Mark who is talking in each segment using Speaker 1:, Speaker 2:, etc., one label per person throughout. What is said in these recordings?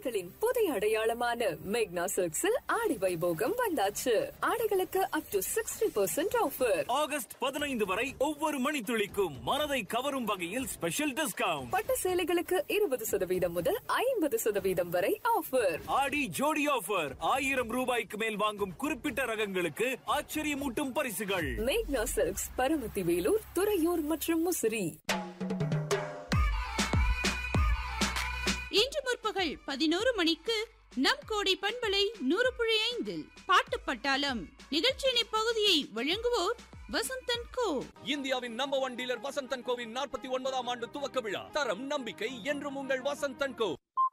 Speaker 1: ஆடைகளின் புதிய அடையாளமான மேக்னா சில்க்ஸில் ஆடி வைபோகம் வந்தாச்சு ஆடைகளுக்கு up to sixty percent offer
Speaker 2: August பதினைந்து வரை ஒவ்வொரு மணித்துளிக்கும் மனதை கவரும் வகையில் ஸ்பெஷல் டிஸ்கவுண்ட்
Speaker 1: பட்டு சேலைகளுக்கு இருபது சதவீதம் முதல் ஐம்பது சதவீதம் வரை ஆஃபர்
Speaker 2: ஆடி ஜோடி ஆஃபர் ஆயிரம் ரூபாய்க்கு மேல் வாங்கும் குறிப்பிட்ட ரகங்களுக்கு ஆச்சரியமூட்டும் பரிசுகள்
Speaker 1: மேக்னா சில்க்ஸ் பரமத்தி வேலூர் துறையூர் மற்றும் முசிறி
Speaker 3: இன்று முற்பகல் பதினோரு மணிக்கு நம் கோடை பண்பலை நூறு புள்ளி ஐந்தில் பாட்டு பட்டாளம் நிகழ்ச்சியின் இப்பகுதியை வழங்குவோர் வசந்தன் கோ
Speaker 4: இந்தியாவின் நம்பர் ஒன் டீலர் வசந்தன் கோவின் நாற்பத்தி ஒன்பதாம் ஆண்டு துவக்க விழா தரம் நம்பிக்கை என்றும் உங்கள் வசந்தன் கோ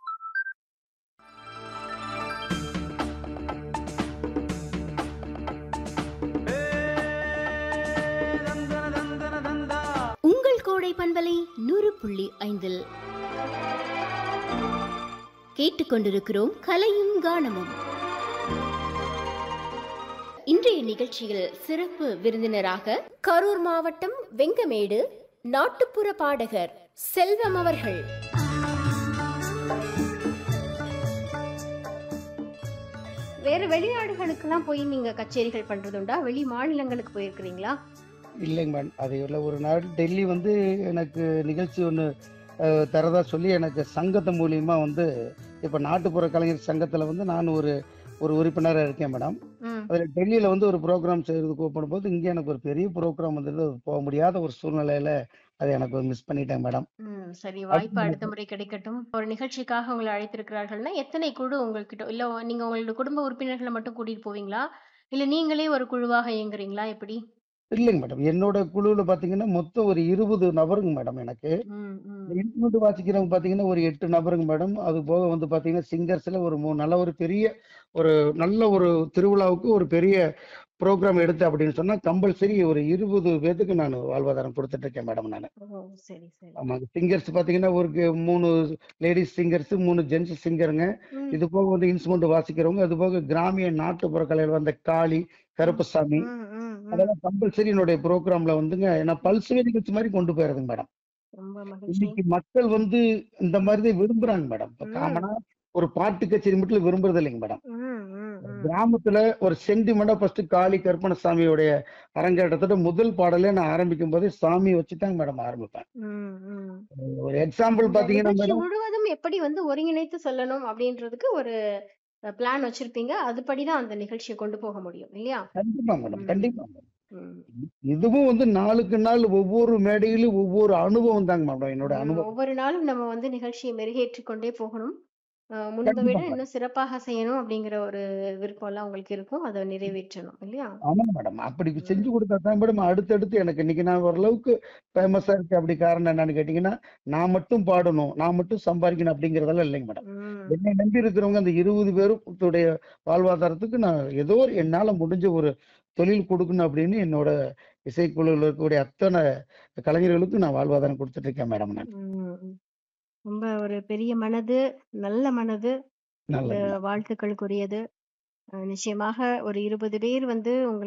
Speaker 5: உங்கள் கோடை பண்பலை நூறு புள்ளி ஐந்தில் கேட்டுக்கொண்டிருக்கிறோம் கலையும் கானமும் இன்றைய நிகழ்ச்சியில் சிறப்பு விருந்தினராக கரூர் மாவட்டம் வெங்கமேடு நாட்டுப்புற பாடகர் செல்வம் அவர்கள்
Speaker 6: வேற வெளிநாடுகளுக்கெல்லாம் போய் நீங்க கச்சேரிகள் பண்றதுண்டா வெளி மாநிலங்களுக்கு போயிருக்கிறீங்களா
Speaker 7: இல்லைங்க மேடம் அது இல்லை ஒரு நாள் டெல்லி வந்து எனக்கு நிகழ்ச்சி ஒன்று தரதா சொல்லி எனக்கு சங்கத்து மூலியமா வந்து இப்போ நாட்டுப்புற கலைஞர் சங்கத்தில் வந்து நான் ஒரு ஒரு உறுப்பினராக இருக்கேன் மேடம்
Speaker 6: ம்,
Speaker 7: அதில் டெல்லியில் வந்து ஒரு ப்ரோக்ராம் செய்யறதுக்கு பண்ணும்போது இங்கே எனக்கு ஒரு பெரிய ப்ரோக்ராம் வந்தது அது போக முடியாத ஒரு சூழ்நிலையில அதை எனக்கு மிஸ் பண்ணிட்டேன் மேடம்
Speaker 6: ம், சரி வாய்ப்பு அடுத்த முறை கிடைக்கட்டும் ஒரு நிகழ்ச்சிக்காக உங்களை அழைத்திருக்கிறார்கள்னா எத்தனை குழு உங்ககிட்ட இல்ல நீங்க உங்களோட குடும்ப உறுப்பினர்களை மட்டும் கூட்டிட்டு போவீங்களா இல்ல நீங்களே ஒரு குழுவாக இயங்குறீங்களா எப்படி
Speaker 7: இல்லைங்க மேடம் என்னோட குழுவில் பார்த்தீங்கன்னா மொத்தம் ஒரு இருபது நபருங்க மேடம் எனக்கு
Speaker 6: ம், ம்,
Speaker 7: இன்ஸ்ட்ருமெண்ட் வாசிக்கிறவங்க பார்த்தீங்கன்னா ஒரு எட்டு நபருங்க மேடம் அது போக வந்து பார்த்தீங்கன்னா சிங்கர்ஸ்ல ஒரு மூணு நல்ல ஒரு பெரிய ஒரு நல்ல ஒரு திருவிழாவுக்கு ஒரு பெரிய ப்ரோக்ராம் எடுத்து அப்படின்னு சொன்னா கம்பல்சரி ஒரு இருபது பேத்துக்கு நான் வாழ்வாதாரம் கொடுத்துட்டு இருக்கேன் மேடம் நான்
Speaker 6: ஓ சரி சரி
Speaker 7: ஆமாங்க சிங்கர்ஸ் பார்த்தீங்கன்னா ஒரு கு- மூணு லேடிஸ் சிங்கர்ஸ் மூணு ஜென்ஸ் சிங்கருங்க
Speaker 6: ம்,
Speaker 7: இது போக வந்து இன்ஸ்ட்ருமெண்ட் வாசிக்கிறவங்க அது போக கிராமிய நாட்டுப்புற கலையில் வந்த காளி கருப்பசாமி
Speaker 6: ம், ம், ம்.
Speaker 7: அதெல்லாம் கம்பல்சரி என்னுடைய ப்ரோக்ராம்ல வந்துங்க நான் பல்சுவே நிகழ்ச்சி மாதிரி கொண்டு போயிருதுங்க மேடம்
Speaker 6: ரொம்ப மகிழ்ச்சி
Speaker 7: இன்னைக்கு மக்கள் வந்து இந்த மாதிரி தான் விரும்புறாங்க மேடம் இப்ப
Speaker 6: ம்.
Speaker 7: காமனா ஒரு பாட்டு கச்சேரி மட்டும் விரும்புறது இல்லைங்க மேடம்
Speaker 6: ம், ம், ம்.
Speaker 7: கிராமத்துல ஒரு சென்டிமெண்டா ஃபர்ஸ்ட் காளி கற்பனசாமியோடைய அரங்கேற்றத்தோட முதல் பாடலே நான் ஆரம்பிக்கும் போதே சாமியை வச்சுதாங்க மேடம் ஆரம்பிப்பேன்
Speaker 6: ம், ம்.
Speaker 7: ஒரு எக்ஸாம்பிள்
Speaker 6: இந்த
Speaker 7: பாத்தீங்கன்னா
Speaker 6: நிகழ்ச்சி
Speaker 7: மேடம்
Speaker 6: முழுவதும் எப்படி வந்து ஒருங்கிணைத்து சொல்லணும் அப்படின்றதுக்கு ஒரு பிளான் வச்சிருப்பீங்க அதுபடிதான் அந்த நிகழ்ச்சியை கொண்டு போக முடியும் இல்லையா
Speaker 7: கண்டிப்பா மேடம்
Speaker 6: ம்.
Speaker 7: கண்டிப்பா மேடம்
Speaker 6: ம்.
Speaker 7: இதுவும் வந்து நாளுக்கு நாள் ஒவ்வொரு மேடையிலும் ஒவ்வொரு அனுபவம் தாங்க மேடம் என்னோட
Speaker 6: ம்,
Speaker 7: அனுபவம்
Speaker 6: ஒவ்வொரு நாளும் நம்ம வந்து நிகழ்ச்சியை மெருகேற்றிக் கொண்டே போகணும் அஹ் முன்பை
Speaker 7: கண்டிப்பா
Speaker 6: விட
Speaker 7: மேடம்
Speaker 6: இன்னும் சிறப்பாக செய்யணும் அப்படிங்கிற ஒரு விருப்பம் எல்லாம் உங்களுக்கு இருக்கும் அதை நிறைவேற்றணும் இல்லையா
Speaker 7: ஆமாங்க மேடம் அப்படி
Speaker 6: ம்.
Speaker 7: செஞ்சு கொடுத்தா தான் மேடம் அடுத்தடுத்து எனக்கு இன்னைக்கு நான் ஓரளவுக்கு ஃபேமஸா இருக்கு அப்படி காரணம் என்னன்னு கேட்டீங்கன்னா நான் மட்டும் பாடணும் நான் மட்டும் சம்பாதிக்கணும் அப்படிங்கறதெல்லாம் இல்லைங்க மேடம்
Speaker 6: ம்,
Speaker 7: என்னை நம்பி இருக்கிறவங்க அந்த இருபது பேருடைய வாழ்வாதாரத்துக்கு நான் ஏதோ ஒரு என்னால முடிஞ்ச ஒரு தொழில் கொடுக்கணும் அப்படின்னு என்னோட இசைக்குழுவில் இருக்கக்கூடிய அத்தனை கலைஞர்களுக்கும் நான் வாழ்வாதாரம் கொடுத்துட்டு இருக்கேன் மேடம் நான்
Speaker 6: ம், ம். ரொம்ப ஒரு பெரிய மனது நல்ல மனது
Speaker 7: நல்லது
Speaker 6: அஹ் வாழ்த்துக்களுக்குரியது அஹ் நிச்சயமாக ஒரு இருபது பேர் வந்து உங்களுக்கு